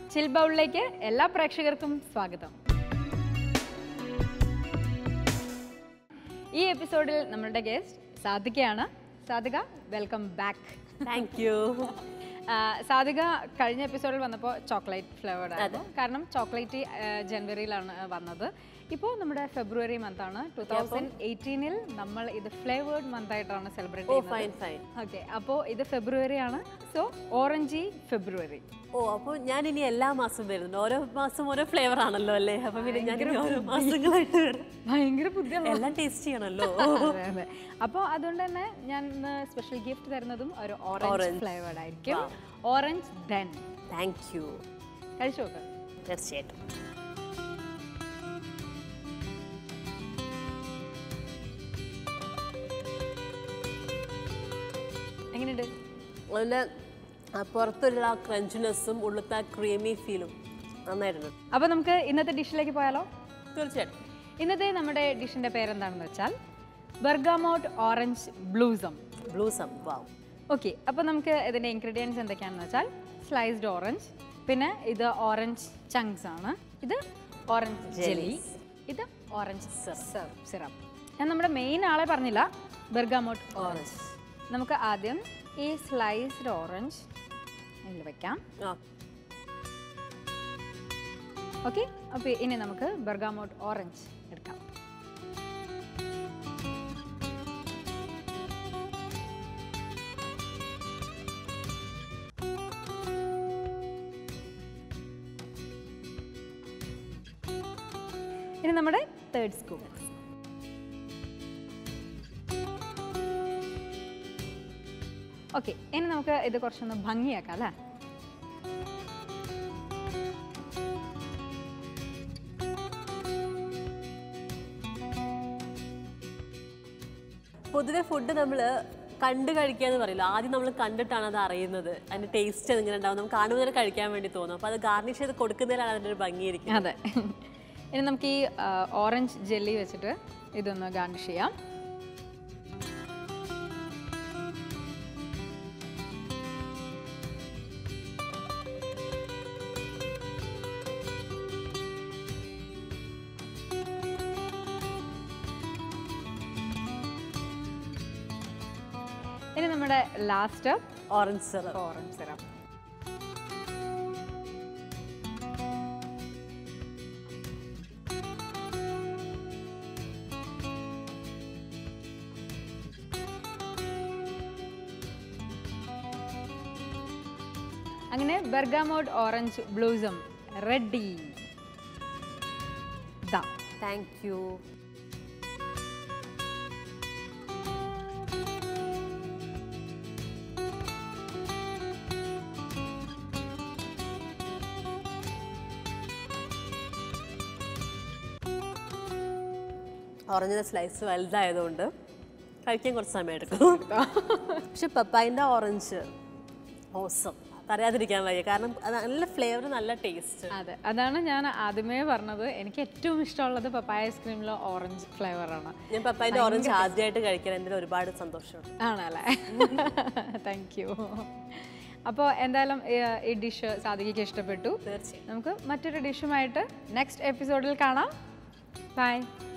ചിൽ ബൗളിലേക്ക് എല്ലാ പ്രേക്ഷകർക്കും സ്വാഗതം ഈ എപ്പിസോഡിൽ നമ്മളുടെ ഗസ്റ്റ് സാധികയാണ് Sadhika welcome back thank you Sadhika കഴിഞ്ഞ എപ്പിസോഡിൽ വന്നപ്പോൾ ചോക്ലേറ്റ് ഫ്ലേവേർഡ് ആയിരുന്നു കാരണം ചോക്ലേറ്റ് ജനുവരിയിലാണ് വന്നത് ഇപ്പോൾ നമ്മുടെ ഫെബ്രുവരി മന്ത് ആണ് ടൂ തൗസൻഡ് എയ്റ്റീനിൽ നമ്മൾ ഇത് ഫ്ലേവേർഡ് മന്ത് ആയിട്ടാണ് സെലിബ്രേറ്റ് ഓ ചെയ്യുന്നത് ഫൈൻ ഫൈൻ ഓക്കെ അപ്പോൾ ഇത് ഫെബ്രുവരി ആണ് സോ ഓറഞ്ചി ഫെബ്രുവരി ഓ അപ്പോൾ ഞാൻ ഇനി എല്ലാ മാസവും വരുന്നുണ്ട് ഓരോ മാസം ഓരോ ഫ്ലേവർ ആണല്ലോ അല്ലേ അപ്പൊ പിന്നെ ഞാൻ ഇനി ഓരോ മാസങ്ങളായിട്ട് വരും ഭയങ്കര ബുദ്ധിയാണ് എല്ലാം ടേസ്റ്റ് ചെയ്യണമല്ലോ അതെ അതെ അപ്പോൾ അതുകൊണ്ട് തന്നെ ഞാൻ ഇന്ന് സ്പെഷ്യൽ ഗിഫ്റ്റ് തരുന്നതും ഒരു ഓറഞ്ച് Orange. ഫ്ലേവേർഡ് ആയിരിക്കും ഓറഞ്ച് ഡെൻ താങ്ക് യു കഴിച്ചു നോക്കാം തീർച്ചയായിട്ടും എങ്ങനെയുണ്ട് അതിൻ്റെ പുറത്തുള്ള ആ ക്രഞ്ചിനെസ്സും ഉള്ളത്തെ ആ ക്രീമി ഫീലും നന്നായിട്ടുണ്ട് അപ്പോൾ നമുക്ക് ഇന്നത്തെ ഡിഷിലേക്ക് പോയാലോ തീർച്ചയായിട്ടും ഇന്നത്തെ നമ്മുടെ ഡിഷിൻ്റെ പേരെന്താണെന്ന് വെച്ചാൽ bergamot orange blossom blossom wow okay അപ്പോൾ നമുക്ക് ഇതിൻ്റെ ഇൻഗ്രീഡിയൻസ് എന്തൊക്കെയാണെന്ന് വെച്ചാൽ സ്ലൈസ്ഡ് ഓറഞ്ച് പിന്നെ ഇത് ഓറഞ്ച് ചങ്ക്സ് ആണ് ഇത് ഓറഞ്ച് ജെല്ലി ഇത് ഓറഞ്ച് സിറപ്പ് ഞാൻ നമ്മുടെ മെയിൻ ആളെ പറഞ്ഞില്ല ബർഗാമോട്ട് ഓറഞ്ച് നമുക്ക് ആദ്യം ഈ സ്ലൈസ്ഡ് ഓറഞ്ച് ഇതിൽ വെക്കാം ആ ഓക്കെ അപ്പോൾ ഇനി നമുക്ക് ബർഗാമോട്ട് ഓറഞ്ച് എടുക്കാം ഇനി നമ്മുടെ തേർഡ് സ്കൂപ്പ് ഓക്കെ ഇനി നമുക്ക് ഇത് കുറച്ചൊന്ന് ഭംഗിയാക്കാം അല്ലേ പൊതുവെ ഫുഡ് നമ്മൾ കണ്ട് കഴിക്കുക എന്ന് പറയില്ല ആദ്യം നമ്മൾ കണ്ടിട്ടാണ് അത് അറിയുന്നത് അതിന്റെ ടേസ്റ്റ് എങ്ങനെ ഉണ്ടാവും നമുക്ക് കാണുമ്പോൾ തന്നെ കഴിക്കാൻ വേണ്ടി തോന്നും അപ്പോൾ അത് ഗാർണിഷ് ചെയ്ത് കൊടുക്കുന്നതിലാണ് അതിൻ്റെ ഒരു ഭംഗിയിരിക്കുന്നത് അതെ ഇനി നമുക്ക് ഈ ഓറഞ്ച് ജെല്ലി വെച്ചിട്ട് ഇതൊന്ന് ഗാർണിഷ് ചെയ്യാം ഇനി നമ്മുടെ last orange syrup orange syrup അങ്ങനെ ബെർഗാമോട്ട് ഓറഞ്ച് ബ്ലൂസം റെഡി ദാ താങ്ക് യു ഓറഞ്ചിൻ്റെ സ്ലൈസ് വലുതായതുകൊണ്ട് കഴിക്കാൻ കുറച്ച് സമയം എടുക്കും പക്ഷെ പപ്പായിൻ്റെ ഓറഞ്ച് ഓസം പറയാതിരിക്കാൻ വയ്യ കാരണം അത് നല്ല ഫ്ലേവർ നല്ല ടേസ്റ്റ് അതെ അതാണ് ഞാൻ ആദ്യമേ പറഞ്ഞത് എനിക്ക് ഏറ്റവും ഇഷ്ടമുള്ളത് പപ്പായ ഐസ്ക്രീമിലെ ഓറഞ്ച് ഫ്ലേവറാണ് ഞാൻ പപ്പായിൻ്റെ ഓറഞ്ച് ആദ്യമായിട്ട് കഴിക്കാൻ എൻ്റെ ഒരുപാട് സന്തോഷമുണ്ട് ആണല്ലേ താങ്ക് യു അപ്പോൾ എന്തായാലും ഈ- ഈ ഡിഷ് സാധികയ്ക്ക് ഇഷ്ടപ്പെട്ടു തീർച്ചയായും നമുക്ക് മറ്റൊരു ഡിഷുമായിട്ട് നെക്സ്റ്റ് എപ്പിസോഡിൽ കാണാം ബൈ